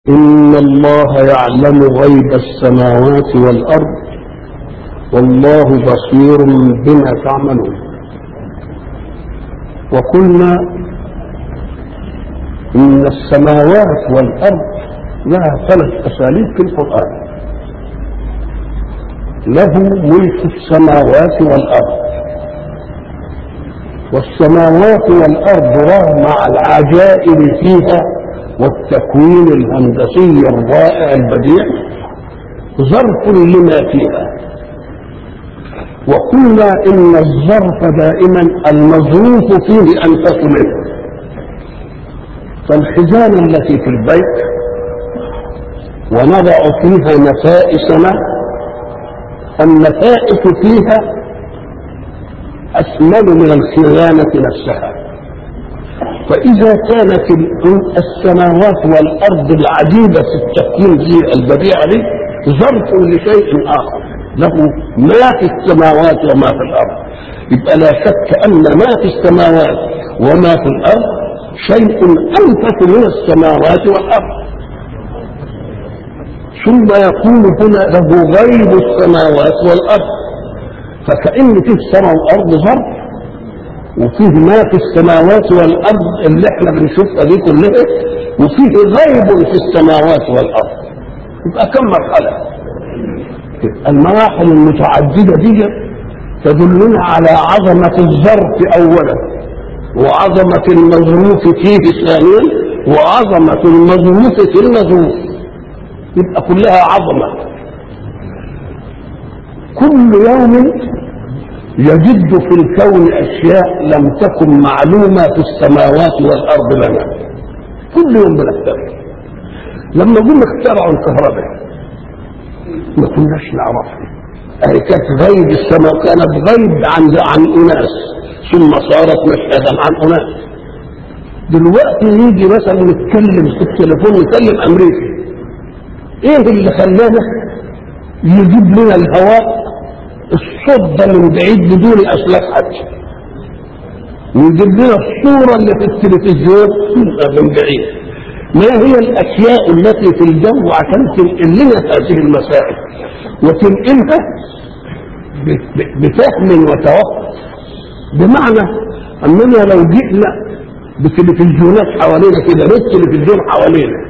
إن الله يعلم غيب السماوات والأرض والله بصير بما تعملون وقلنا إن السماوات والأرض لها ثلاث أساليب في القرآن له ملك السماوات والأرض والسماوات والأرض رغم العجائب فيها والتكوين الهندسي الرائع البديع ظرف لما فيها وقلنا ان الظرف دائما المظروف فيه انفس منه فالحزام التي في البيت ونضع فيها نفائسنا النفائس فيها أثمن من الخيانة نفسها فإذا كانت السماوات والأرض العجيبة في التكوين دي البديعة دي ظرف لشيء آخر له ما في السماوات وما في الأرض يبقى لا شك أن ما في السماوات وما في الأرض شيء أنفس من السماوات والأرض ثم يكون هنا له غيب السماوات والأرض فكأن فيه سماء وأرض ظرف وفيه ما في السماوات والارض اللي احنا بنشوفها دي كلها وفيه غيب في السماوات والارض يبقى كم مرحله المراحل المتعدده دي تدلنا على عظمه الظرف اولا وعظمه المظروف فيه ثانيا وعظمه المظروف في المظروف يبقى كلها عظمه كل يوم يجد في الكون اشياء لم تكن معلومه في السماوات والارض لنا كل يوم بنخترع لما قلنا اخترعوا الكهرباء ما كناش نعرفها هي كانت غيب السماء كانت غيب عن عن اناس ثم صارت مشهدا عن اناس دلوقتي يجي مثلا نتكلم في التليفون نكلم امريكا ايه اللي خلانا يجيب لنا الهواء الصوت ده من بعيد بدون اسلاك حتى ويجيب لنا الصورة اللي في التلفزيون من بعيد ما هي الأشياء التي في الجو عشان تنقل لنا هذه المسائل وتنقلها بفهم وتوقف بمعنى أننا لو جئنا بتلفزيونات حوالينا كده ريت تلفزيون حوالينا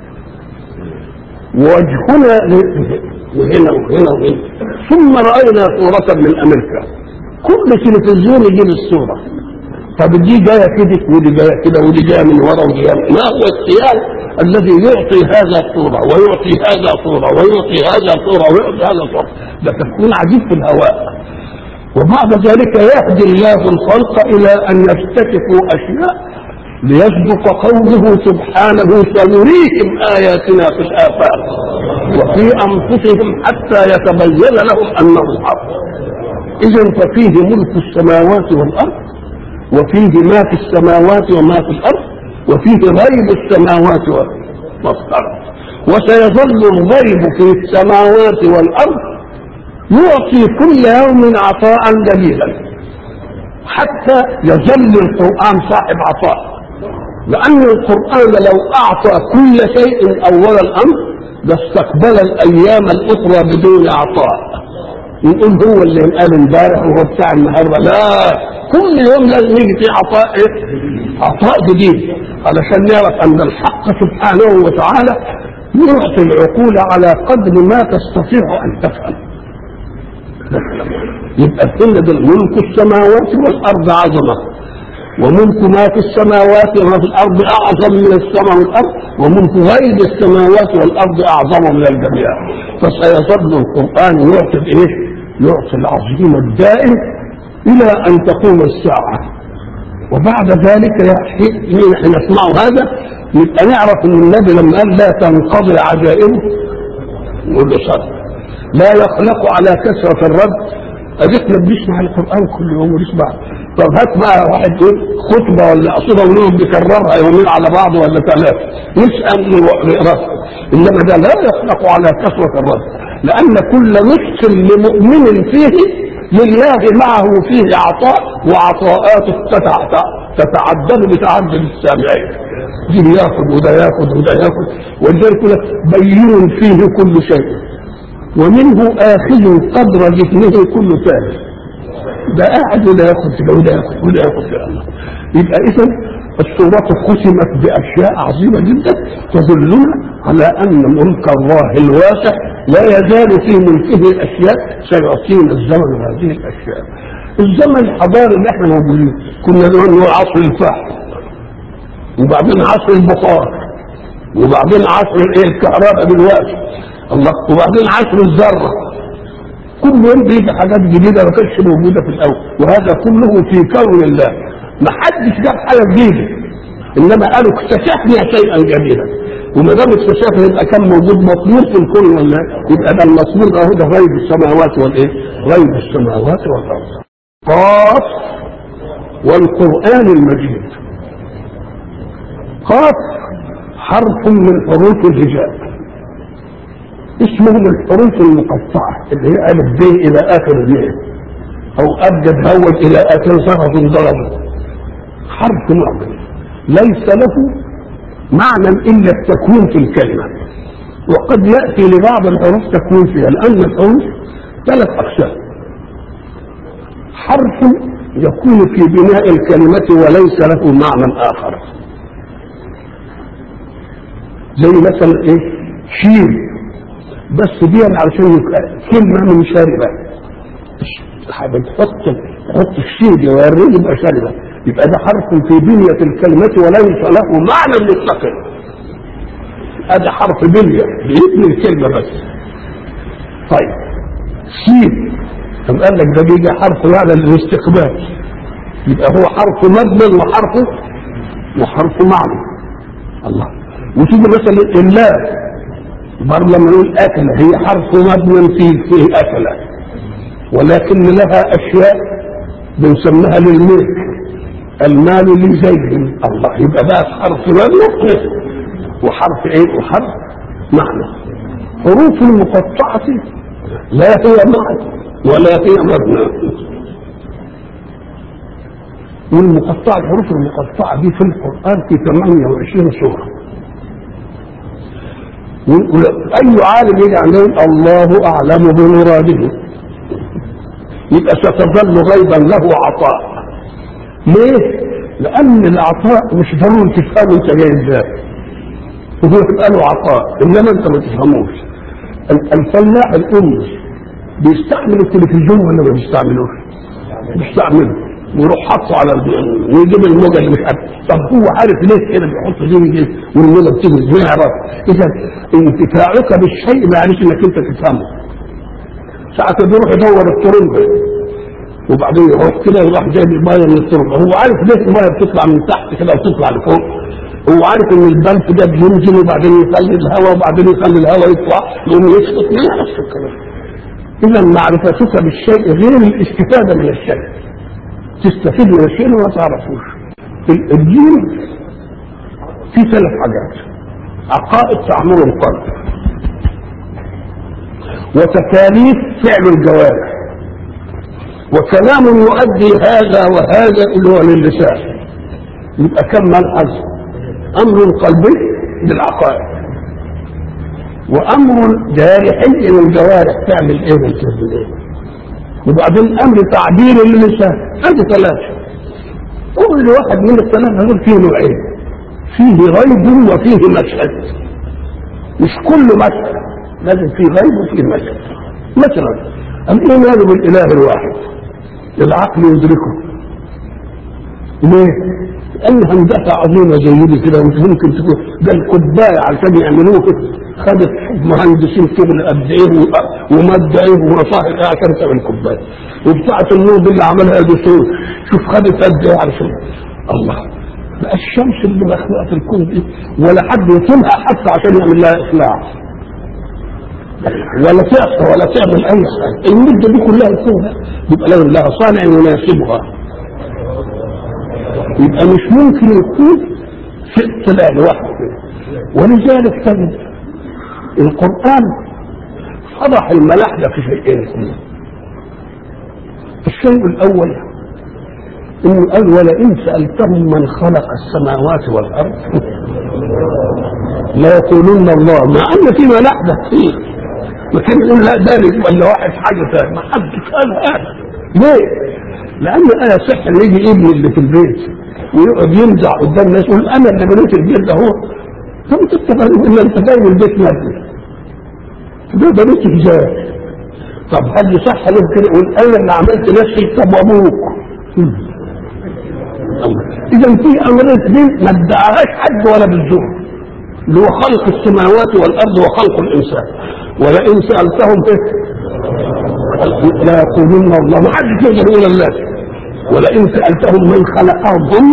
وجهنا وهنا وهنا وهنا ثم راينا صوره من امريكا كل تلفزيون يجيب الصوره طب دي جايه كده ودي جايه كده ودي جايه من ورا ودي جايه ما هو السيال الذي يعطي هذا صوره ويعطي هذا صوره ويعطي هذا صوره ويعطي هذا صوره ده تكون عجيب في الهواء وبعد ذلك يهدي الله الخلق الى ان يكتشفوا اشياء ليصدق قوله سبحانه سنريهم آياتنا في الآفاق وفي أنفسهم حتى يتبين لهم أنه الحق إذا ففيه ملك السماوات والأرض وفيه ما في السماوات وما في الأرض وفيه غيب السماوات والأرض وسيظل الغيب في السماوات والأرض يعطي كل يوم عطاء دليلا حتى يظل القرآن صاحب عطاء لأن القرآن لو أعطى كل شيء أول الأمر لاستقبل الأيام الأخرى بدون عطاء يقول هو اللي قال امبارح وهو بتاع النهارده لا كل يوم لازم يجي فيه عطاء ايه؟ عطاء جديد علشان نعرف ان الحق سبحانه وتعالى يعطي العقول على قدر ما تستطيع ان تفهم. يبقى كل ملك السماوات والارض عظمه وملك ما في السماوات وما في الارض اعظم من السماء والارض وملك غيب السماوات والارض اعظم من الجميع فسيظل القران يعطي الايه؟ يعطي العظيم الدائم الى ان تقوم الساعه وبعد ذلك حين نسمع هذا يبقى نعرف ان النبي لما قال لا تنقضي عجائبه نقول له صدق لا يخلق على كثره الرد اديكنا بنسمع القران كل يوم ونسمع طب هات بقى واحد يقول خطبه ولا قصيده ونقعد بيكررها يومين على بعض ولا ثلاثه نسال نقراها انما ده لا يخلق على كثره الرد لان كل نصف لمؤمن فيه لله معه فيه عطاء وعطاءاته تتعدد بتعدد السامعين دي ياخد وده ياخد وده ياخد ولذلك يقول لك بين فيه كل شيء ومنه آخذ قدر جسمه كل ثالث ده قاعد وده ياخد كده وده ياخد وده ياخد كده يبقى إذا السورة ختمت بأشياء عظيمة جدا تدلنا على أن ملك الله الواسع لا يزال في ملكه الأشياء سيعطينا الزمن هذه الأشياء الزمن الحضاري اللي احنا موجودين كنا نقول هو عصر الفحم وبعدين عصر البخار وبعدين عصر الايه الكهرباء دلوقتي الله وبعدين عصر الذره كل يوم بيجي حاجات جديده ما كانتش موجوده في الاول وهذا كله في كون الله ما حدش جاب حاجه جديده انما قالوا اكتشفنا شيئا جديدا وما دام اكتشفنا يبقى كان موجود مطلوب في الكون ولا يبقى ده المطلوب اهو ده غيب السماوات والايه؟ غيب السماوات والارض. قاف والقران المجيد. قاف حرف من حروف الهجاء. اسمه من الحروف المقطعه اللي هي الف ب الى اخر ب او ابجد هود الى اخر صرف ضرب حرف معجم ليس له معنى الا التكوين في الكلمه وقد ياتي لبعض الحروف تكوين فيها لان الحروف ثلاث اقسام حرف يكون في بناء الكلمه وليس له معنى اخر زي مثلا ايه شين بس دي علشان كلمه من شاربه بتحط تحط الشين يوريه يبقى شاربه يبقى ده حرف في بنية الكلمة وليس له معنى مستقل هذا حرف بنية بيبني الكلمة بس طيب سين طب قال لك ده بيجي حرف معنى للاستقبال يبقى هو حرف مبنى وحرف وحرف معنى الله وتيجي مثلا الله برضه لما نقول أكلة هي حرف مبنى فيه فيه أكلة ولكن لها أشياء بنسميها للملك المال لزيد الله يبقى بقى حرف مبنى وحرف ايه وحرف معنى حروف المقطعة لا هي معنى ولا هي مبنى والمقطعة الحروف المقطعة دي في القرآن في 28 سورة أي عالم يجي عندهم الله أعلم بمراده يبقى ستظل غيبا له عطاء ليه؟ لأن العطاء مش ضروري تفهمه أنت جاي إزاي. هو يبقى له عطاء إنما أنت ما تفهموش. الفلاح الأمي بيستعمل التلفزيون ولا ما بيستعملوش؟ بيستعمله ويروح حاطه على ويجيب الموجة اللي مش عارف طب هو عارف ليه كده بيحط دي ويجيب والموجة بتيجي ما يعرف إذا انتفاعك بالشيء ما يعنيش إنك أنت تفهمه. ساعة بيروح يدور الطرمبة وبعدين يروح كده يروح جايب المايه من التربه هو عارف ليه المايه بتطلع من تحت كده وتطلع لفوق هو عارف ان البلف ده بينزل وبعدين يخلي الهواء وبعدين يخلي الهواء يطلع يقوم يسقط ما يعرفش الكلام اذا معرفتك بالشيء غير الاستفاده من الشيء تستفيد من الشيء وما تعرفوش الدين في ثلاث حاجات عقائد تعمر القلب وتكاليف فعل الجوارح وكلام يؤدي هذا وهذا اللي هو للسان يبقى كم ملحظ امر قلبي للعقائد وامر جارحي للجوارح تعمل ايه وتعمل ايه وبعدين امر تعبير للسان هذه ثلاثه كل واحد من الثلاثه دول فيه نوعين فيه غيب وفيه مشهد مش كل مشهد لازم فيه غيب وفيه مشهد مثلا الايمان بالاله الواحد العقل يدركه ليه؟ لأن هندسة عظيمة زي دي كده مش ممكن تكون ده الكوباية عشان يعملوه كده خدت مهندسين كبر قد ايه ومادة ايه ومصاهر ايه عشان تعمل كوباية وبتاعة النور دي اللي عملها اديسون شوف خدت قد ايه علشان الله بقى الشمس اللي مخلوقة في الكون دي ولا حد يطولها حتى عشان يعمل لها اقلاع ولا تعصى ولا تعمل اي حاجه المده دي كلها تكون يبقى لازم لها صانع يناسبها يبقى مش ممكن يكون شيء طلع لوحده ولذلك تجد القران فضح الملاحده في شيئين اثنين الشيء الاول انه قال ولئن سالتهم من خلق السماوات والارض لا يقولون الله مع ان فيما نحدث فيه ما كان يقول لا ده ولا واحد حاجه ثانيه ما حدش قال هذا ليه؟ لان انا صح اللي يجي ابني اللي في البيت ويقعد يمزح قدام الناس يقول انا اللي بنيت البيت ده هو طب انت الا انت جاي البيت مبني ده بنيت ازاي؟ طب هل يصح له كده يقول انا اللي عملت نفسي طب وابوك اذا في امر اثنين ما ادعاهاش حد ولا بالزور اللي هو خلق السماوات والارض وخلق الانسان ولئن سالتهم ايه لا يقولون الله ما حدش يقدر يقول الله ولئن سالتهم من خلقهم هم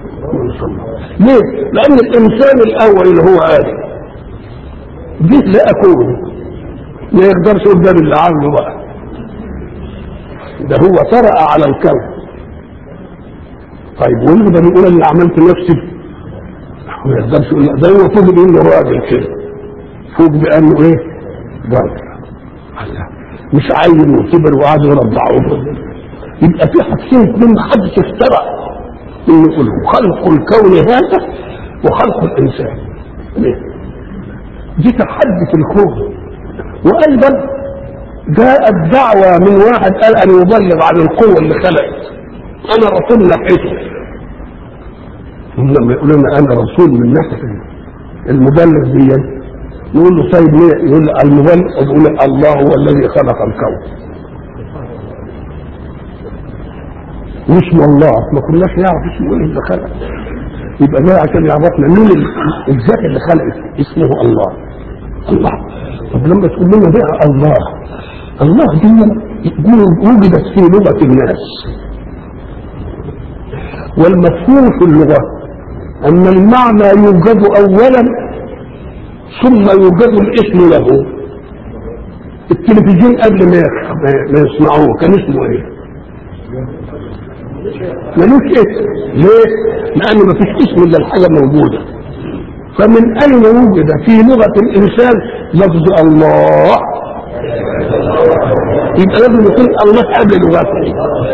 ليه؟ لان الانسان الاول اللي هو ادم جه لا اكون ما يقدرش قدام اللي عامله بقى ده هو طرأ على الكون طيب ونقدر نقول اللي عملت نفسي ما يقدرش يقول ده هو فوق بانه راجل كده فوق بانه ايه؟ راجل مش عين وكبر وقعد يرضعه يبقى في حاجتين اتنين ما حدش اخترع انه يقولوا خلق الكون هذا وخلق الانسان ليه؟ دي تحدي في الكون وايضا جاءت دعوة من واحد قال ان يبلغ عن القوة اللي خلقت انا رسول ناحيته لما يقول لنا انا رسول من ناحية المبلغ دي نقول له طيب ليه يقول له المبلغ يقول الله هو الذي خلق الكون واسمه الله ما كناش نعرف اسمه ايه اللي خلق يبقى ده عشان يعرفنا مين الذات اللي خلقت اسمه الله الله طب لما تقول لنا بقى الله الله دي وجدت في لغة الناس والمفهوم في اللغة أن المعنى يوجد أولا ثم يوجد الاسم له التلفزيون قبل ما ما يسمعوه كان اسمه ايه؟ ملوش اسم ليه؟ لأن ما فيش اسم إلا الحاجة موجودة فمن أين وجد في لغة الإنسان لفظ الله يبقى لازم يكون الله قبل لغته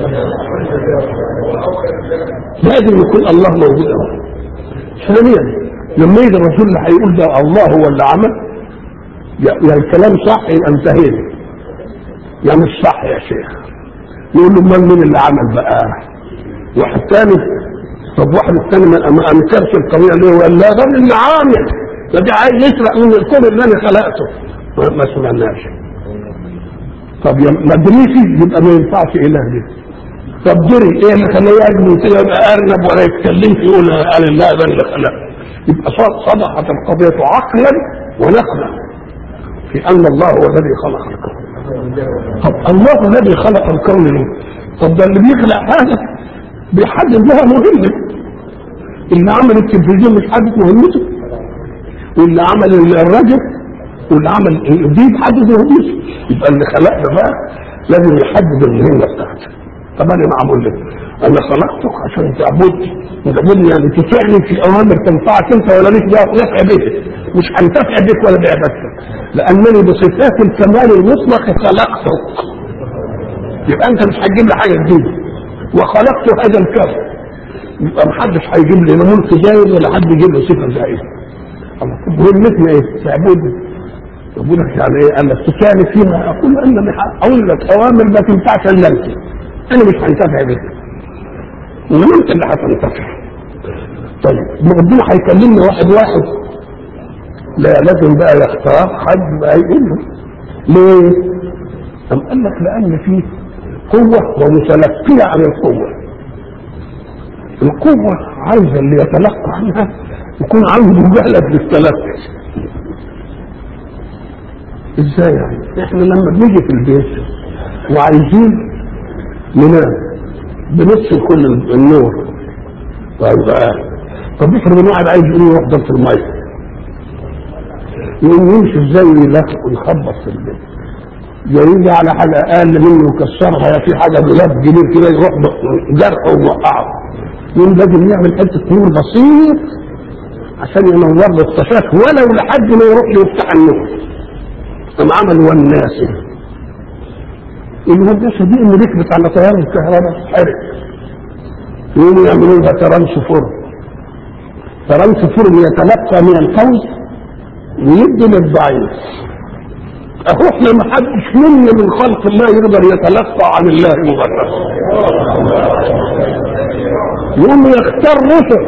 لازم يكون الله موجود ثانيا لما يجي الرسول اللي هيقول ده الله هو اللي عمل يا الكلام صح يبقى انتهينا يا مش صح يا شيخ يقول له امال مين اللي عمل بقى واحد ثاني طب واحد الثاني ما انكرش القضيه ليه وقال لا ده اللي عامل ده ده عايز يسرق من الكون اللي انا خلقته ما سمعناش طب يا مدريسي يبقى ما ينفعش اله دي طب دري ايه اللي خلاه يجني كده يبقى ارنب ولا يتكلمش يقول قال الله ده اللي خلق يبقى صدقت القضيه عقلا ونقلا في ان الله هو الذي خلق الكون طب الله الذي خلق الكون ليه؟ طب ده اللي بيخلق هذا بيحدد لها مهمه اللي عمل التلفزيون مش حدد مهمته واللي عمل الرجل واللي عمل دي بحدد مهمته يبقى اللي خلقنا بقى لازم يحدد المهمه بتاعته طب انا معمول لك انا خلقتك عشان تعبدني وتعبدني يعني تطيعني في اوامر تنفعك انت ولا ليك نفع بك مش هنتفع بك ولا بعبادتك لانني بصفات الكمال المطلق خلقتك يبقى انت مش هتجيب لي حاجه جديده وخلقت هذا الكون يبقى محدش هيجيب لي لا ملك زايد ولا حد يجيب لي صفه زايده الله طب مهمتنا ايه؟ تعبدني يقول لك يعني ايه؟ قال لك تكاني فيما اقول انا اقول لك اوامر ما تنفعش الا انت انا مش هنتفع بك انما انت اللي هتنتفع طيب ربنا هيكلمني واحد واحد لا لازم بقى يختار حد بقى يقول له ليه؟ أم قال لك لأن فيه قوة ومتلقية عن القوة القوة عايزة اللي يتلقى عنها يكون عنده جهلة بالتلقي ازاي يعني؟ احنا لما بنيجي في البيت وعايزين ننام بنطفي كل النور طيب بقى طب افرض ان واحد عايز يقوم يروح ضبط الميه يقوم يمشي ازاي ويلف ويخبط في البيت يجي على حاجه اقل منه يكسرها يا في حاجه دولاب كبير كده يروح جرحه وموقعه يقوم لازم يعمل حته نور بسيط عشان ينور له الطشاش ولو لحد ما يروح له يفتح النور قام عمل والناس الهندسه دي اللي ركبت على تيار الكهرباء حرق يقوموا يعملوا لها ترانس فرن فرنس فيلم يتلقى من القوي ويدي للضعيف اهو احنا ما حدش منا من خلق الله يقدر يتلقى عن الله مباشرة يقوم يختار رسل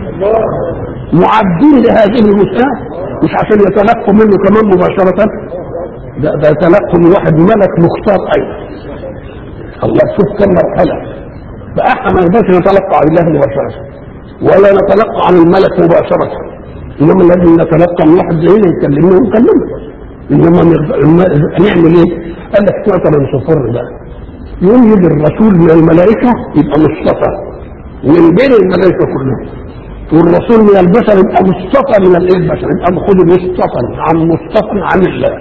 معدين لهذه المساء مش عشان يتلقوا منه كمان مباشرة ده ده يتلقوا من واحد ملك مختار ايضا الله شوف كم مرحلة بقى احنا ما نقدرش نتلقى عن الله مباشرة ولا نتلقى عن الملك مباشرة انما لازم نتلقى من واحد زينا يكلمنا ونكلمه انما نعمل ايه؟ قال لك تعطى صفر بقى يوم يجي الرسول من الملائكه يبقى مصطفى من بين الملائكه كلهم والرسول من البشر يبقى مصطفى من الايه البشر يبقى خد مصطفى عن مصطفى عن الله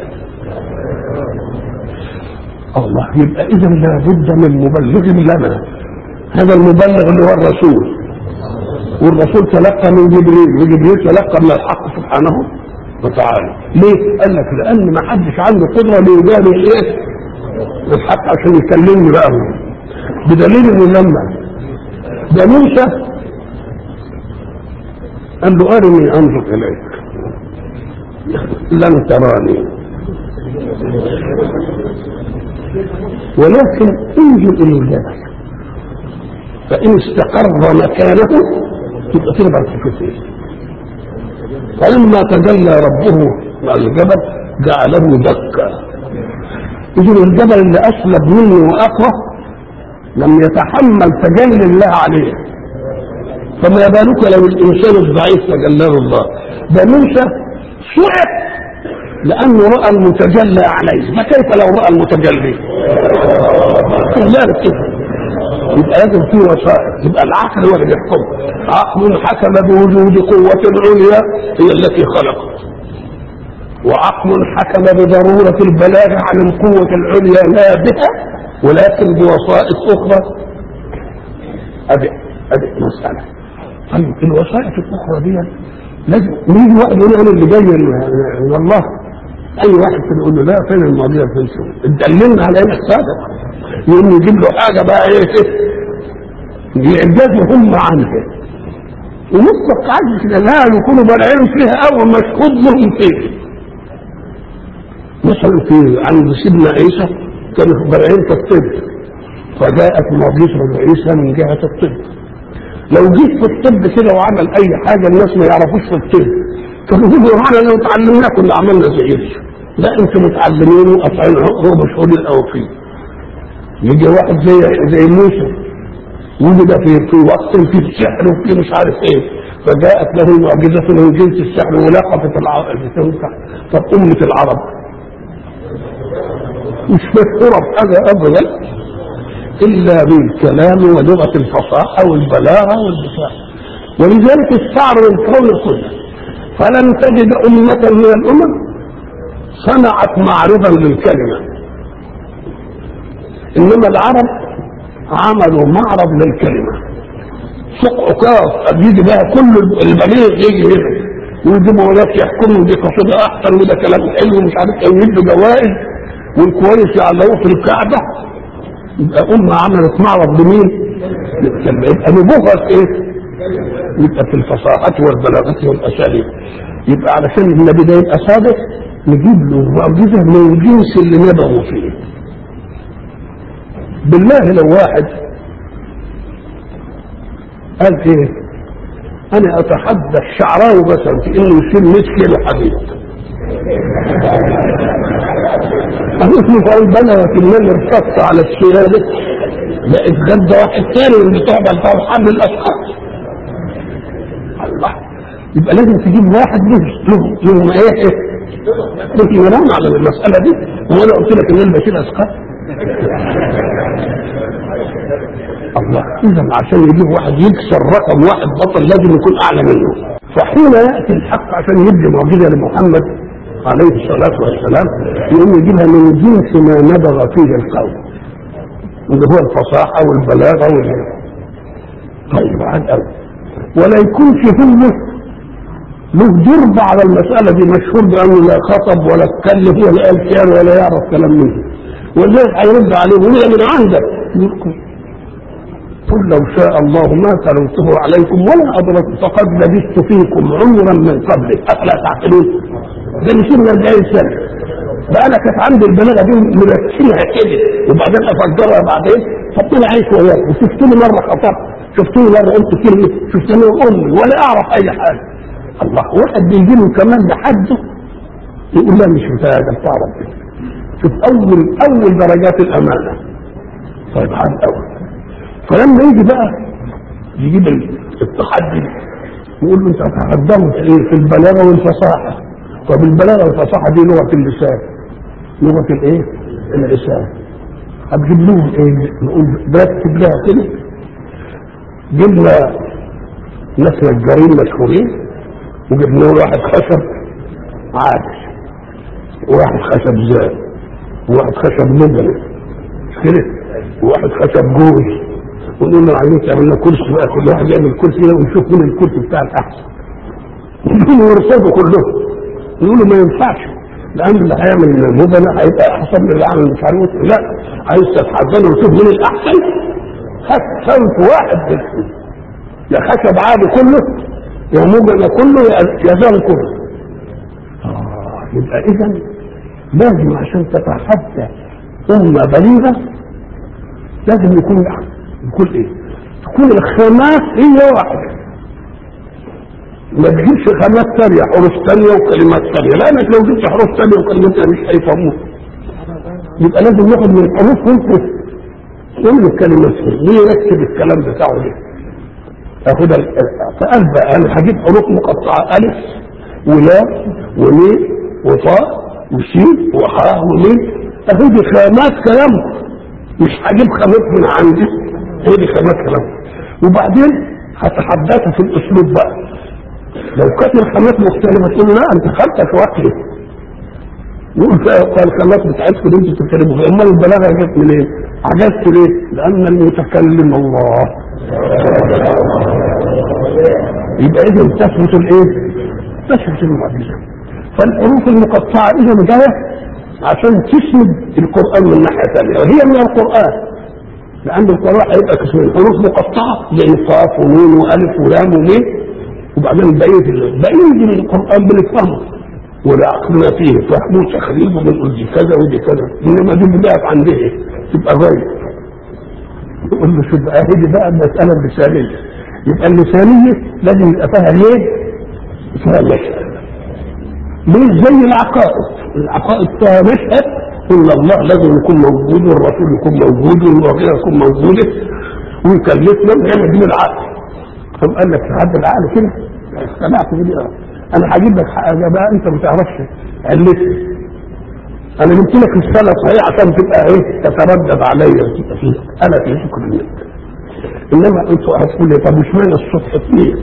الله يبقى اذا لابد من مبلغ لنا هذا المبلغ اللي هو الرسول والرسول تلقى من جبريل وجبريل تلقى من الحق سبحانه وتعالى ليه؟ قال لك لان ما حدش عنده قدره ليجابه ايه؟ الحق عشان يكلمني بقى هو بدليل انه لما ده موسى قال له ارني انظر اليك لن تراني ولكن انزل الى الجبل فان استقر مكانه تبقى تقدر تشوفه فلما تجلى ربه مع الجبل جعله دكا إذن الجبل اللي أسلب منه وأقوى لم يتحمل تجلي الله عليه فما بالك لو الإنسان الضعيف تجلاه الله ده موسى صعق لأنه رأى المتجلى عليه فكيف لو رأى المتجلي لا كده يبقى لازم في وسائط يبقى العقل هو اللي بيحكم عقل حكم بوجود قوة عليا هي التي خلقت وعقل حكم بضرورة البلاغ عن القوة العليا لا بها ولكن بوسائط أخرى أدئ أدئ مسألة طيب الوسائط الأخرى دي لازم مين واحد يقول أنا اللي جاي والله أي واحد كده يقول له لا فين الماضية فين شو دللنا على إنك صادق يقوم يجيب له حاجة بقى إيه كده يعجزوا هم عنها ونصف عجز كده لا يكونوا بارعين فيها أو مشهود لهم فيه مثلا في عند سيدنا عيسى كانوا بارعين في الطب فجاءت معجزة عيسى من جهة الطب لو جيت في الطب كده وعمل أي حاجة الناس ما يعرفوش في الطب كانوا يقولوا احنا لو اتعلمنا كنا عملنا زي عيسى لا انتم متعلمين وقطعين هو مشهور الأوفين يجي واحد زي زي موسى ويجي ده في في وقت في السحر وفي مش عارف ايه فجاءت له المعجزة من جنس السحر ولقطت العرب طب أمة العرب مش مشهورة بحاجة أبدا إلا بالكلام ولغة الفصاحة والبلاغة والدفاع ولذلك استعرض الكون كله فلن تجد أمة من الأمم صنعت معرضا للكلمة إنما العرب عملوا معرض للكلمة سوق عكاظ يجي بقى كل البليغ يجي هنا ويجيبوا ولاد يحكموا دي قصيدة أحسن وده كلام حلو ومش عارف ايه ويدوا جوائز والكويس يعلقوه في الكعبة يبقى أمة عملت معرض لمين؟ لما يبقى نبوغة إيه؟ يبقى في الفصاحة والبلاغة والأساليب يبقى علشان النبي ده يبقى صادق نجيب له معجزة من الجنس اللي نبغوا فيه بالله لو واحد قال ايه انا اتحدى الشعراوي مثلا في انه يشيل 100 كيلو حديد اسمه قلبنا وكلنا ارتدت على الشهاده لا اتغدى واحد تاني من بتوع بلطاء حمل الاشخاص الله يبقى لازم تجيب واحد له له له ايه كنت ينام على المساله دي وانا قلت لك ان انا بشيل اسقاط الله اذا عشان يجيب واحد يكسر رقم واحد بطل لازم يكون اعلى منه فحين ياتي الحق عشان يدي معجزه لمحمد عليه الصلاه والسلام يقوم يجيبها من جنس ما نبغ فيه القوم اللي هو الفصاحه والبلاغه وال طيب عاد قوي ولا يكونش هو له ضرب على المسألة دي مشهور بأنه لا خطب ولا اتكلم ولا قال كان ولا يعرف كلام منه ولذلك هيرد عليه ويقول من عندك قل لو شاء الله ما تلوته عليكم ولا أدركت فقد لبثت فيكم عمرا من قبله أفلا تعقلون ده مسيرنا 40 سنة بقى أنا كانت عندي البلاغة دي مركزها كده وبعدين أفجرها بعدين فطلع عايش وياك وشفتني مرة خطبت شفتني مرة قلت كلمة شفتني أمي ولا أعرف أي حاجة الله واحد بيجي له كمان لحده يقول لا مش بتاع ده بتاع ربنا شوف أول أول درجات الأمانة طيب عن أول فلما يجي بقى يجيب التحدي يقول له انت تقدمت ايه في البلاغه والفصاحه طب البلاغه والفصاحه دي لغه اللسان لغه الايه؟ اللسان هتجيب لهم ايه؟ نقول برتب لها كده جبنا ناس نجارين مشهورين وجبنا له واحد خشب عادي وواحد خشب زاد وواحد خشب مدني مش كده؟ وواحد خشب جوز ونقول له عايزين تعمل لنا كرسي بقى كل واحد يعمل كرسي ده ونشوف مين الكرسي بتاع الاحسن يقولوا يرصدوا كلهم يقولوا ما ينفعش لان اللي هيعمل المدنة هيبقى احسن من اللي عمل مش عارف لا عايز تتحدى وتشوف مين الاحسن هات صنف واحد بس يا خشب عادي كله يا مدنة كله يا زان كله آه يبقى اذا لازم عشان تتحدى امه بليغه لازم يكون يكون ايه؟ تكون الخامات هي واحده ما تجيبش خامات ثانيه حروف ثانيه وكلمات ثانيه لانك لو جبت حروف ثانيه وكلمات ثانيه مش هيفهموك يبقى لازم ناخد من الحروف ونقص نعمل الكلمات ليه يركب الكلام بتاعه ليه؟ اخد فقال بقى انا هجيب حروف مقطعه الف ولا ومي وطاء وسين وحاء وميم اخد خامات كلامكم مش هجيب خامات من عندي هي دي خامات كلام وبعدين هتحدثها في الاسلوب بقى لو كانت الخامات مختلفه تقول لا انت خدتك وقتي يقول الخامات بتاعتكم دي انتوا بتتكلموا فيها امال البلاغه جت منين؟ عجزت ليه؟ لان المتكلم الله يبقى اذا تثبت الايه؟ تثبت المعجزه فالحروف المقطعه اذا جايه عشان تسند القرآن من ناحية ثانية وهي من القرآن لأن القرآن هيبقى قسمين حروف مقطعة زي قاف ونون وألف ولام وميم وبعدين بقية بقية من القرآن بنفهمه والعقلنا فيه فهمه تخريج وبنقول دي كذا ودي كذا إنما دي بدأت عندها تبقى غير يقول له شوف بقى هذه بقى المسألة اللسانية يبقى اللسانية لازم يبقى فيها ليه؟ فيها مشهد مش زي العقائد العقائد فيها مشهد ان الله لازم يكون موجود والرسول يكون موجود والوغيره يكون موجوده ويكلفنا نعمل دين العقل طب قال لك تعدى العقل كده سمعت بدي انا هجيب لك حاجه بقى انت ما تعرفش علتني انا جبت لك السنه صحيح عشان تبقى ايه تتردد عليا وتبقى فيه انا في شكر منك انما انتوا هتقول لي طب مش معنى الصبح اثنين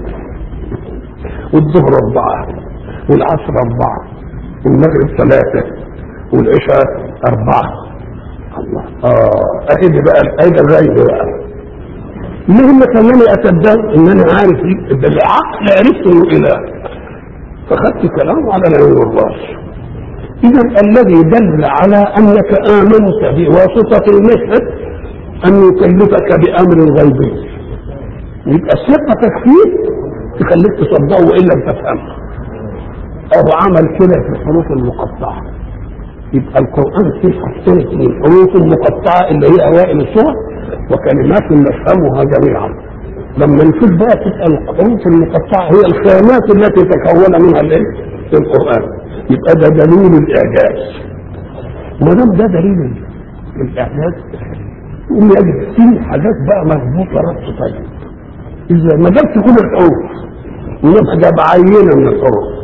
والظهر اربعه والعصر أربعة والمغرب ثلاثة والعشاء أربعة الله آه أهدي بقى أهدي الرأي بقى المهم خلاني أصدق إن أنا عارف بالعقل عرفت إنه إله فخدت كلامه على العين والراس إذا الذي دل على أنك آمنت بواسطة المشهد أن يكلفك بأمر غيبي يبقى ثقتك فيه تخليك تصدقه وإن لم تفهمه أو عمل كده في الحروف المقطعة يبقى القرآن فيه حاجتين اثنين حروف مقطعة اللي هي أوائل السور وكلمات نفهمها جميعا لما نشوف بقى تبقى الحروف المقطعة هي الخامات التي تكون منها الايه؟ القرآن يبقى ده دليل الإعجاز ما دام ده دليل الإعجاز يقوم يجب في حاجات بقى مربوطة ربط طيب إذا ما جابش كل الحروف ونبقى جاب عينة من الحروف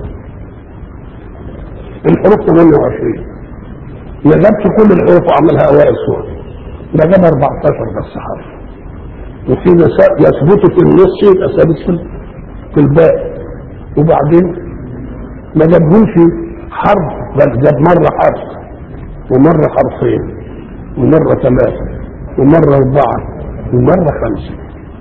الحروف 28 ما جابش كل الحروف وعملها اوائل صور ده جاب 14 بس حرف وفي يثبت في النص يبقى ثابت في في الباقي وبعدين ما جابهمش حرف بل جاب مره حرف ومره حرفين ومره ثلاثه ومره اربعه ومره خمسه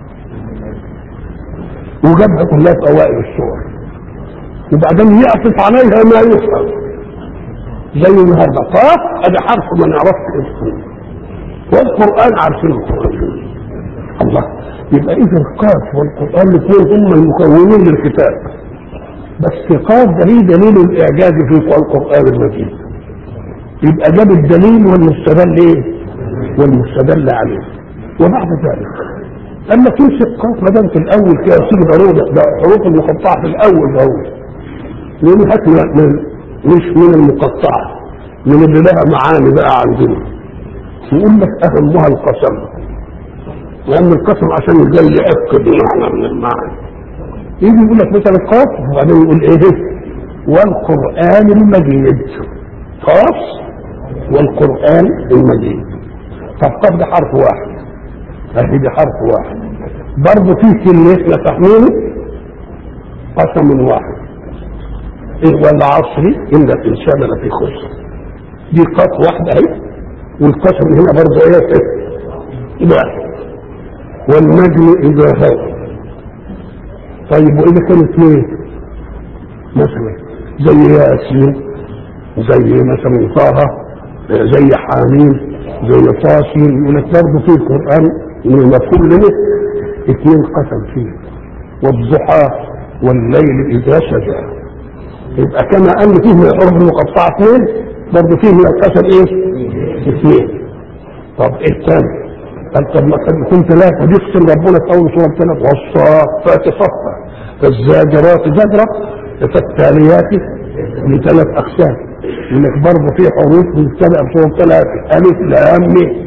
وجابها كلها في اوائل الصور وبعدين يعطف عليها ما يفهم زي النهارده قاف ادي حرف ما نعرفش اسمه والقران عارفين القران الله يبقى اذا القاف والقران الاثنين هم المكونين للكتاب بس قاف ده هي دليل الاعجاز في القران المجيد يبقى جاب الدليل والمستدل ايه؟ والمستدل عليه وبعد ذلك اما تمسك قاف ما دام في الاول كده تيجي ضروره ده حروف المقطعه في الاول ضروري لان هات من مش من المقطعه من اللي لها معاني بقى عندنا يقول لك اهمها القسم لان القسم عشان جاي ياكد معنى من المعاني يجي يقول لك مثلا قاف وبعدين يقول ايه والقران المجيد قاف والقران المجيد طب قاف ده حرف واحد اهي ده حرف واحد برضه في كلمه احنا فاهمينه قسم واحد إيه والعصر ان الانسان لفي خسر دي قاف واحده اهي والقسم هنا برضه ايه واحد والنجم اذا هوى طيب واذا كانوا اثنين مثلا زي ياسين زي مثلا طه زي حامين زي طاسين يقول لك برضه في القران من المفهوم له اثنين قسم فيه والضحى والليل اذا سجى يبقى كما ان فيه من الحروف المقطعه اثنين برضه فيه من القسم ايه؟ اثنين طب ايه الثاني؟ قال طب ما قد يكون ثلاثه بيقسم ربنا في اول سوره ثلاث والصافات صفا فالزاجرات زجرا فالتاليات لثلاث اقسام يقول لك برضه في حروف مبتدا بصوره ثلاثه الف لام ميم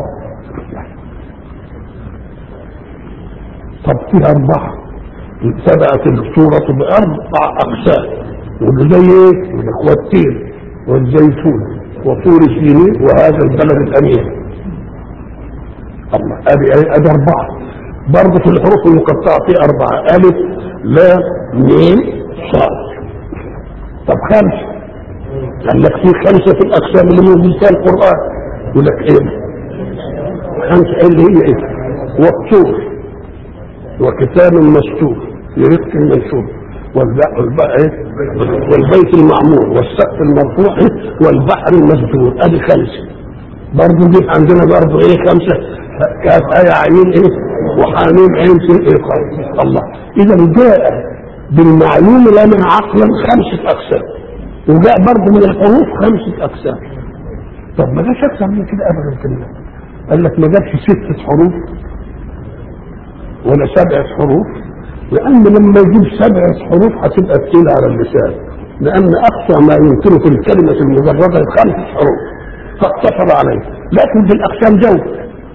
طب فيها اربعه ابتدات السوره باربع اقسام واللي زي ايه؟ والتين والزيتون وطور سينين وهذا البلد الامين الله ادي ادي اربعه برضه في الحروف المقطعه في اربعه الف لام ميم صاد طب خمسه قال لك في خمسه في الاقسام اللي موجوده في القران يقول لك ايه خمسه اللي هي ايه والطور وكتاب مسطور في رزق منشور والبيت المعمور والسقف المرفوع والبحر المسجور ادي خمسه برضه دي عندنا برضه ايه خمسه كاف ايه عين ايه وحاميم عين في ايه خالص الله اذا جاء بالمعلوم لنا عقلا خمسه اقسام وجاء برضه من الحروف خمسه اقسام طب ما جاش اكثر من كده ابدا في الله قال لك ما جابش سته حروف ولا سبعه حروف لأن لما يجيب سبعة حروف هتبقى تقيلة على اللسان لأن أقصى ما يمكن في الكلمة المجردة خمس حروف فاقتصر عليه لكن في الأقسام جو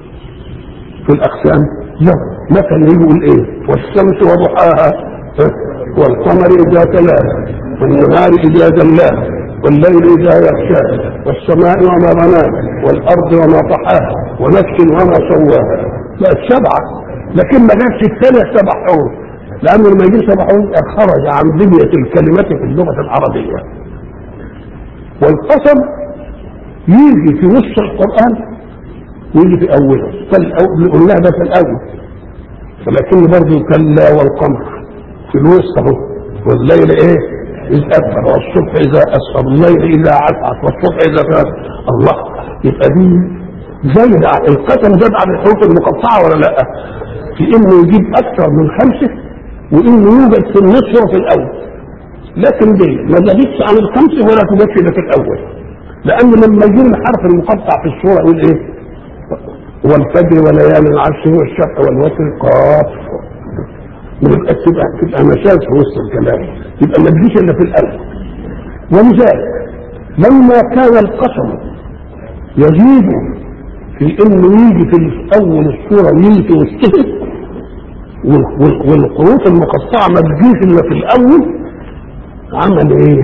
في الأقسام جو مثلا يقول إيه والشمس وضحاها والقمر إذا تلاها والنهار إذا جلاها والليل إذا يغشاها والسماء وما بناها والأرض وما طحاها ونفس وما سواها بقت سبعة لكن ما جابش الثانية سبع حروف لأنه لما يجي سبع حروف خرج عن ذبية الكلمات في اللغة العربية والقسم يجي في نص القرآن ويجي في أوله اللي قلناه ده في الأول ولكن برضه كلا والقمر في الوسط اهو والليل ايه؟ إذ أدبر والصبح إذا أسفر والليل إذا عسعس والصبح إذا فات الله يبقى دي زي القسم زاد عن الحروف المقطعة ولا لا؟ في إنه يجيب أكثر من خمسة وإنه يوجد في النصف وفي الأول لكن دي ما زادتش عن الخمسة ولا توجدش إلا في الأول لأن لما يجي الحرف المقطع في الصورة يقول إيه؟ والفجر وليالي العشر والشفع والوتر قاف يبقى تبقى تبقى مشاز في وسط الكلام يبقى ما تجيش الا في الاول ولذلك لما كان القسم يزيد في انه يجي في اول السوره ويجي في وسطها والحروف المقطعه ما تجيش الا في الاول عمل ايه؟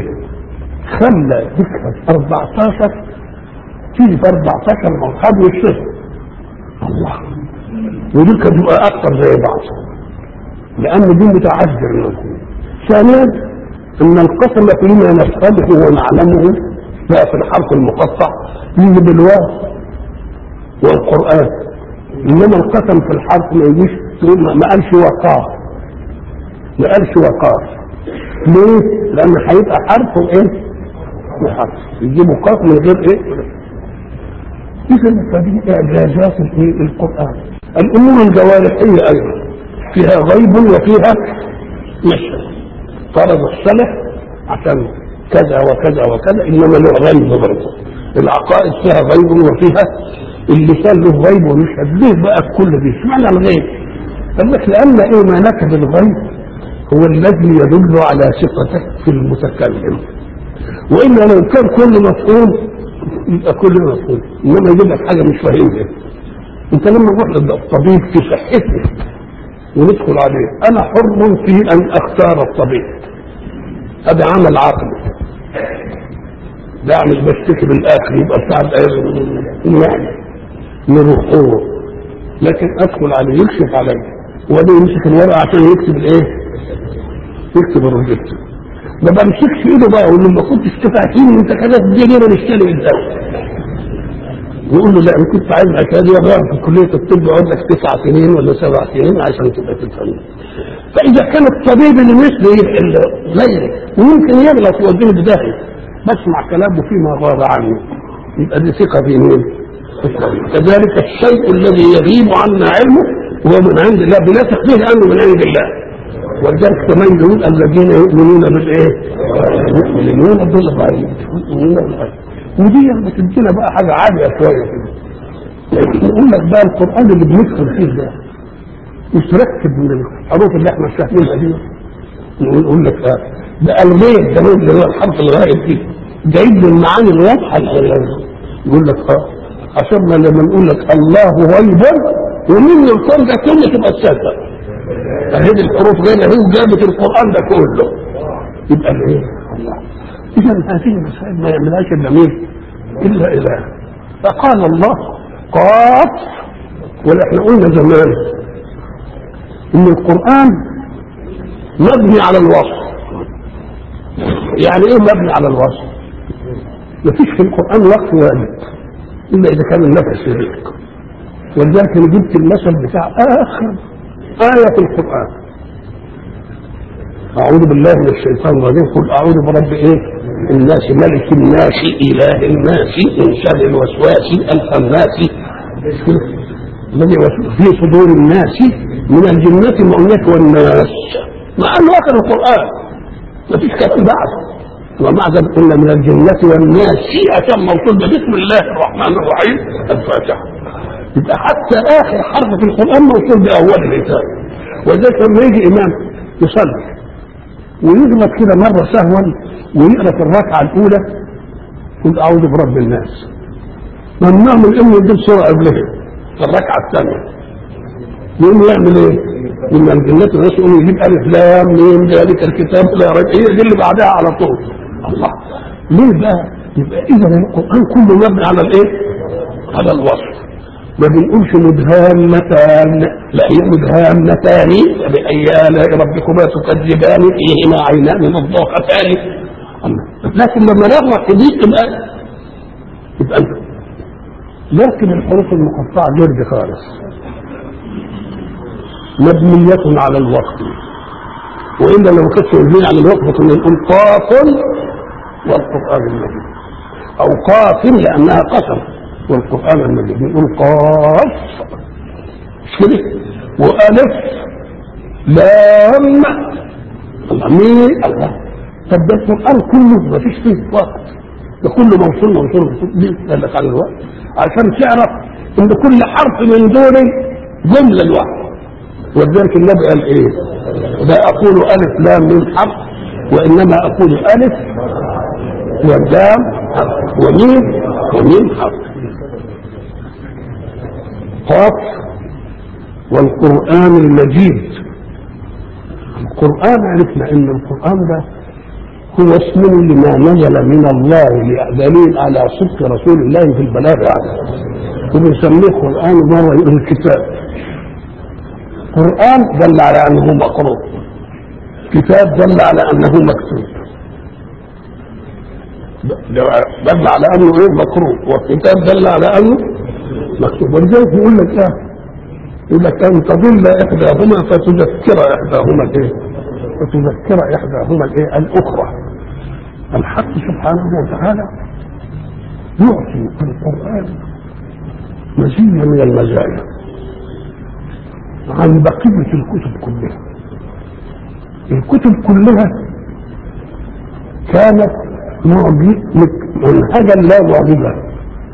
خلى ذكرى 14 تيجي في 14 مرحب والصفر الله ودي كانت تبقى اكثر زي بعض لان دي متعذر منكم ثانيا ان القسم فيما نفهمه ونعلمه بقى في الحرف المقطع يجي بالواو والقران انما القسم في الحرف ما يجيش ما قالش وقار ما قالش وقار ليه؟ لان هيبقى حرف وايه؟ وحرف يجيبوا قاف من غير ايه؟ اذا فدي اعجازات الايه؟ القران الامور الجوارحيه ايضا فيها غيب وفيها نشر فرض السلف عشان كذا وكذا وكذا انما له غيب برضه العقائد فيها غيب وفيها اللسان له غيب ويشهد ليه بقى كل دي اشمعنى الغيب؟ قال لك لان ايمانك بالغيب هو الذي يدل على ثقتك في المتكلم والا لو كان كل مفهوم يبقى كل مفهوم انما يجيب لك حاجه مش فاهمها انت لما نروح للطبيب في صحتي وندخل عليه انا حر في ان اختار الطبيب هذا عمل عقلي ده مش بشتكي بالاخر يبقى صعب يعني نروحوه لكن ادخل عليه يكشف علي وبعدين يمسك الورقه عشان يكتب الايه؟ يكتب الروجيت ما بمسكش ايده بقى اقول له ما كنتش تفهمني انت كده تديني انا نشتري الدواء يقول له لا انا كنت عايز عشان يغير في كليه الطب يقعد لك تسع سنين ولا سبع سنين عشان تبقى تفهم فاذا كان الطبيب اللي مثلي غيري ويمكن يغلط يوديني بداهيه بسمع كلامه فيما غاب عني يبقى دي ثقه في مين؟ كذلك الشيء الذي يغيب عنا علمه هو من عند الله بنثق به لانه من عند الله ولذلك كمان يقول الذين يؤمنون بالايه؟ يؤمنون بالغيب يؤمنون بالغيب ودي بتدينا بقى حاجه عاليه شويه كده يقول لك بقى القران اللي بندخل فيه ده مش ركب من الحروف اللي احنا شايفينها دي نقول لك اه ده الغيب ده هو اللي هو الحرف الغائب دي جايب لي المعاني الواضحه يقول لك اه عشان لما نقول لك الله غيب ومن القران ده كله تبقى تصدق اهي الحروف غير هي جابت القران ده كله يبقى الايه؟ الله اذا هذه المسائل ما يعملهاش الا مين؟ الا اله فقال الله قاف واحنا قلنا زمان ان القران مبني على الوصف يعني ايه مبني على الوصف؟ مفيش في القران وقف وارد الا اذا كان النفس يضيق ولذلك انا جبت المثل بتاع اخر آية في القرآن أعوذ بالله من الشيطان الرجيم قل أعوذ برب إيه؟ الناس ملك الناس إله الناس من شر الوسواس الخناس الذي في صدور الناس من الجنة والناس والناس مع أنه آخر القرآن ما فيش كلام بعد ومع ذلك قلنا من الجنة والناس أتم موصول بسم الله الرحمن الرحيم الفاتحة يبقى حتى اخر حرف في القران موصول باول الكتاب ولذلك لما يجي امام يصلي ويغلط كده مره سهوا ويقرا في الركعه الاولى قل اعوذ برب الناس ممنوع من انه يجيب سوره قبلها في الركعه الثانيه يقوم يعمل ايه؟ من الجنات الناس يقوم يجيب الف لام ميم ذلك الكتاب لا ريب هي دي اللي بعدها على طول الله ليه بقى؟ يبقى اذا القران كله مبني على الايه؟ على الوصف ما بنقولش مدهامتان لا هي مدهامتان فبأي آلاء ربكما تكذبان فيهما عينان نضاختان لكن لما نغلط في دي تبقى يبقى لكن الحروف المقطعة غير دي خالص مبنية على الوقت وإلا لو كانت مبنية على الوقت كنا نقول قاف والقرآن المجيد أو قاف لأنها قسم والقرآن المجيد بنقول قاف مش كده وألف لام الله مين الله طب ده القرآن كله ما فيش فيه وقت ده كله موصول موصول موصول ليه قال لك على الوقت عشان تعرف ان كل حرف من دول جملة لوحده ولذلك النبي قال ايه لا اقول الف لام من حرف وانما اقول الف واللام ومين ومين حرف قاف والقرآن المجيد القرآن عرفنا ان القرآن ده هو اسم لما نزل من الله دليل على صدق رسول الله في البلاغ عنه وبنسميه قرآن مرة يقول الكتاب قرآن دل على أنه مقروء كتاب دل على أنه مكتوب دل على أنه إيه مقروء والكتاب دل على أنه مكتوب ولذلك يقول لك ايه يقول لك ان تضل احداهما فتذكر احداهما الايه فتذكر احداهما الايه الاخرى الحق سبحانه وتعالى يعطي القران مزيه من المزايا عن بقية الكتب كلها الكتب كلها كانت منهجا لا معجزة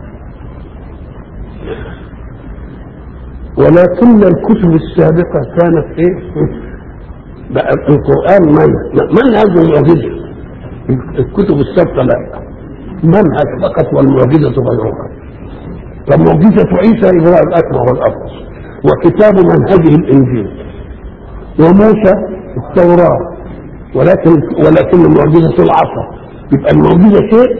ولكن الكتب السابقة كانت ايه بقى القرآن منهج منهج ومعجزة الكتب السابقة لا منهج فقط والمعجزة غيرها فمعجزة عيسى هو الأكمل والأفضل وكتاب منهجه الإنجيل وموسى التوراة ولكن ولكن معجزة العصا يبقى المعجزة شيء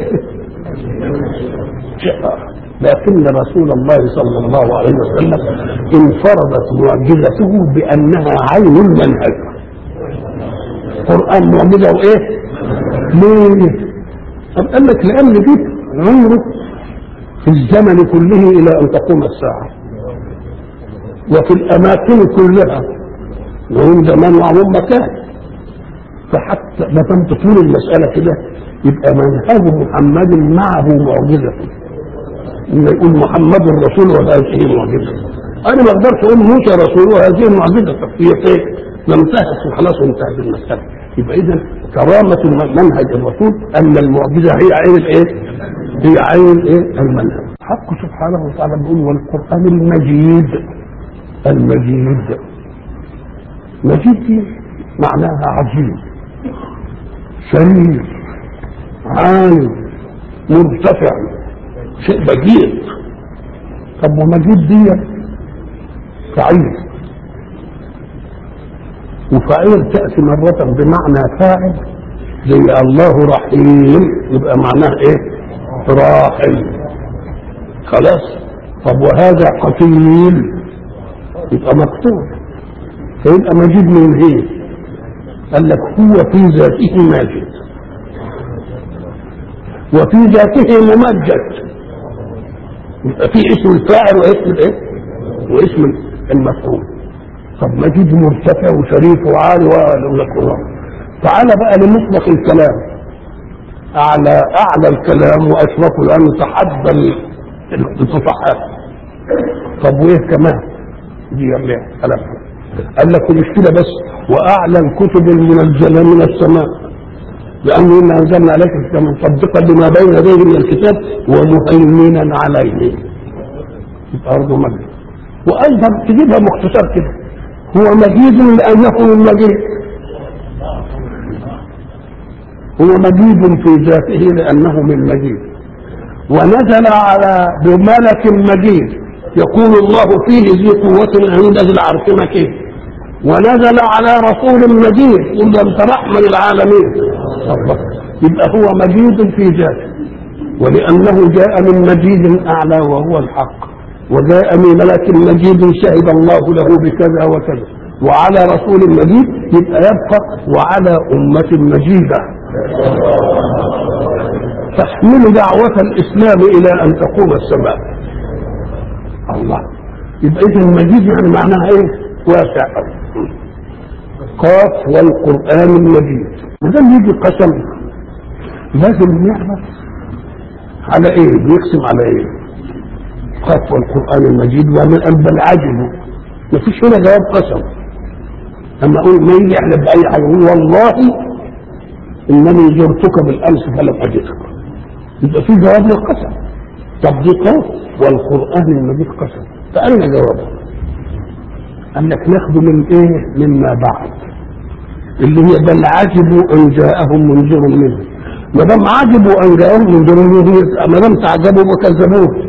شيء آخر لكن رسول الله صلى الله عليه وسلم انفردت معجزته بأنها عين المنهج قرآن معجزة وإيه؟ ليه؟ طب قال لك لأن دي عمره في الزمن كله إلى أن تقوم الساعة وفي الأماكن كلها وهم زمان وعموم مكان فحتى ما دام تطول المسألة كده يبقى منهج محمد معه معجزة إن يقول محمد رسول وهذه معجزة أنا ما أقدرش أقول موسى رسول وهذه معجزة طب هي إيه؟ لم تهت وخلاص انتهت المسألة يبقى إذا كرامة منهج الرسول أن المعجزة هي عين الإيه؟ هي عين إيه؟ المنهج حق سبحانه وتعالى بيقول والقرآن المجيد المجيد مجيد دي معناها عظيم شريف عالي مرتفع شيء بجيد طب ومجيد دي فعيل وفعيل تأتي مرة بمعنى فاعل زي الله رحيم يبقى معناه ايه راحل خلاص طب وهذا قتيل يبقى مقتول فيبقى مجيد من ايه قال لك هو في ذاته ماجد وفي ذاته ممجد يبقى في اسم الفاعل واسم الايه واسم المفعول طب مجيد مرتفع وشريف وعالي ولا تعالى بقى لمطلق الكلام اعلى اعلى الكلام واشرفه لانه تحدى الفصحاء طب وايه كمان دي يعني كلام قال لك مش كده بس واعلى الكتب المنزله من السماء لانه انا انزلنا عليك الكتاب مصدقا لما بين يديه من الكتاب ومهيمنا عليه يبقى برضه مجد وايضا تجيبها مختصر كده هو مجيد لانه من مجيد هو مجيد في ذاته لانه من مجيد ونزل على بملك مجيد يقول الله فيه ذي قوة عند ذي العرش مكين ونزل على رسول مجيد يقول انت رحمة للعالمين الله يبقى هو مجيد في ذاته ولأنه جاء من مجيد أعلى وهو الحق وجاء من ملك مجيد شهد الله له بكذا وكذا وعلى رسول مجيد يبقى يبقى وعلى أمة مجيدة تحمل دعوة الإسلام إلى أن تقوم السماء الله يبقى إذا المجيد يعني معناها إيه؟ واسع قاف والقرآن المجيد وده يجي قسم لازم نعرف على إيه؟ بيقسم على إيه؟ قاف والقرآن المجيد ومن بل عجبوا مفيش هنا جواب قسم أما أقول ما يجي يحلف بأي حاجة يقول والله إنني زرتك بالأمس فلم أجدك يبقى في جواب للقسم طب دي قاف والقرآن المجيد قسم فأين جوابه؟ أنك ناخده من إيه؟ مما بعد اللي هي بل عجبوا أن جاءهم منذر منه ما دام عجبوا أن جاءهم منذر منه ما دام تعجبوا وكذبوه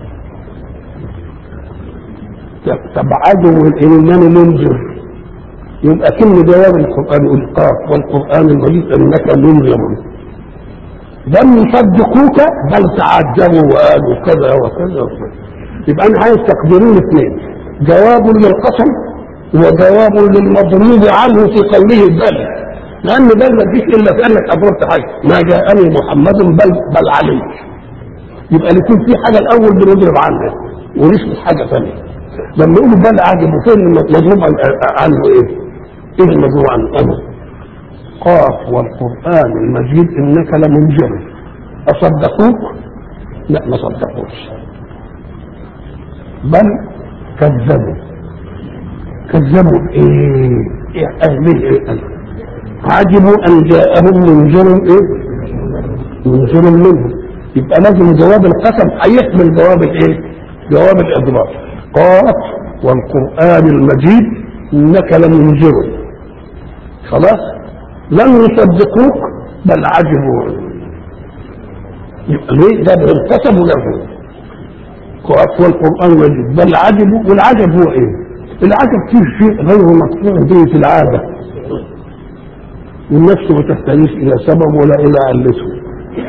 طب عجبوا إنني منذر يبقى كل جواب القرآن يقول قاف والقرآن المجيد إنك منذر لم يصدقوك بل تعجبوا وقالوا كذا وكذا وكذا يبقى انا عايز تقديرين اثنين جواب للقسم وجواب للمضروب عنه في قوله بل لان بل ما تجيش الا في انك ابرت حاجه ما جاءني محمد بل بل علي يبقى يكون في حاجه الاول بنضرب عنها ونثبت حاجه ثانيه لما يقولوا بل عجب وفين المضروب عنه ايه؟ ايه المضروب عنه؟ أنا. قاف والقرآن المجيد إنك لمنجر أصدقوك؟ لا ما صدقوش بل كذبوا كذبوا بايه؟ إيه اهله ايه؟ عجبوا ان جاءهم منذر ايه؟ منذر منهم يبقى لازم جواب القسم هيحمل جواب الايه؟ جواب الاضراب قال والقران المجيد انك لمنذر خلاص لم يصدقوك بل عجبوا يبقى ليه ده القسم له والقران المجيد بل عجبوا والعجب هو ايه؟ العجب فيه شيء غير مقطوع به في العاده والنفس ما تحتاجش الى سبب ولا الى علته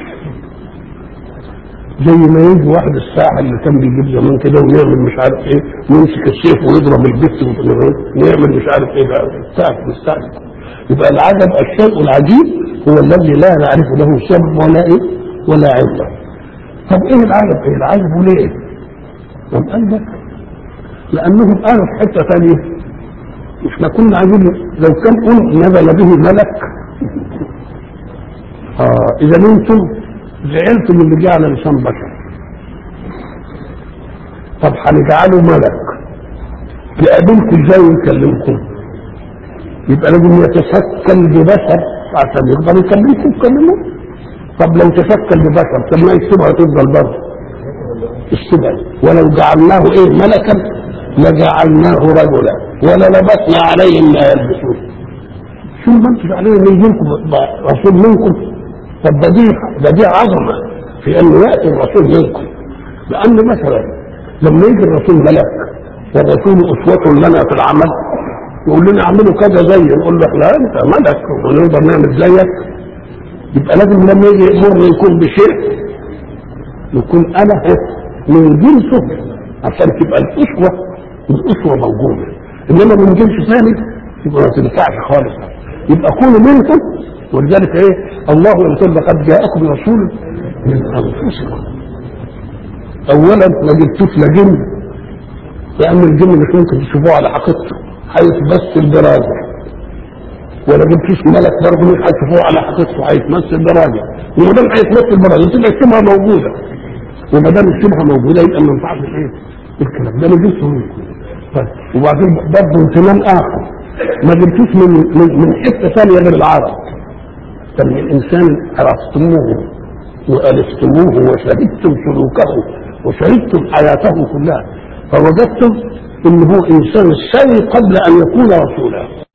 زي ما يجي واحد الساحر اللي كان بيجيب زمان كده ويعمل مش عارف ايه ويمسك السيف ويضرب البت ويعمل مش عارف ايه بقى ساحر مستعجل يبقى العجب الشيء العجيب هو الذي لا نعرف له سبب ولا ايه ولا عله طب ايه العجب ايه العجب وليه؟ طب قال لك لانهم قالوا في حته ثانيه احنا كنا عايزين لو كان قل نزل به ملك اه اذا انتم زعلتم اللي جه على لسان بشر طب هنجعله ملك يقابلكم ازاي ويكلمكم يبقى لازم يتشكل ببشر عشان يقدر يكلمكم تكلموه طب لو تشكل ببشر طب ما الشبهه تفضل برضه الشبهه ولو جعلناه ايه ملكا لجعلناه رجلا ولا لبسنا عليهم ما يلبسون شو ما انتم عليهم يجيلكم رسول منكم طب ده دي ده دي عظمه في انه ياتي الرسول منكم لان مثلا لما يجي الرسول ملك والرسول اسوه لنا في العمل يقول لنا اعملوا كذا زي نقول له لا انت ملك ونقدر نعمل زيك يبقى لازم لما يجي يامرنا يكون بشيء يكون انا من جنسه عشان تبقى الاسوه الاسوه موجوده انما من جنس ثاني يبقى ما تنفعش خالص يبقى كونوا منكم ولذلك ايه الله يقول لقد جاءكم رسول من انفسكم اولا ما جبتوش لا جن لان الجن مش ممكن تشوفوه على حقيقته هيتمثل براجع ولا جبتوش ملك برضه مش هتشوفوه على حقيقته هيتمثل براجع وما دام هيتمثل براجع تبقى الشبهه موجوده وما دام الشبهه موجوده يبقى ما ينفعش ايه الكلام ده ما جبتش منكم طيب وبعدين برضه امتنان اخر ما جبتوش من من, من حته ثانيه غير العرب طب الانسان عرفتموه والفتموه وشهدتم سلوكه وشهدتم حياته كلها فوجدتم ان هو انسان سوي قبل ان يكون رسولا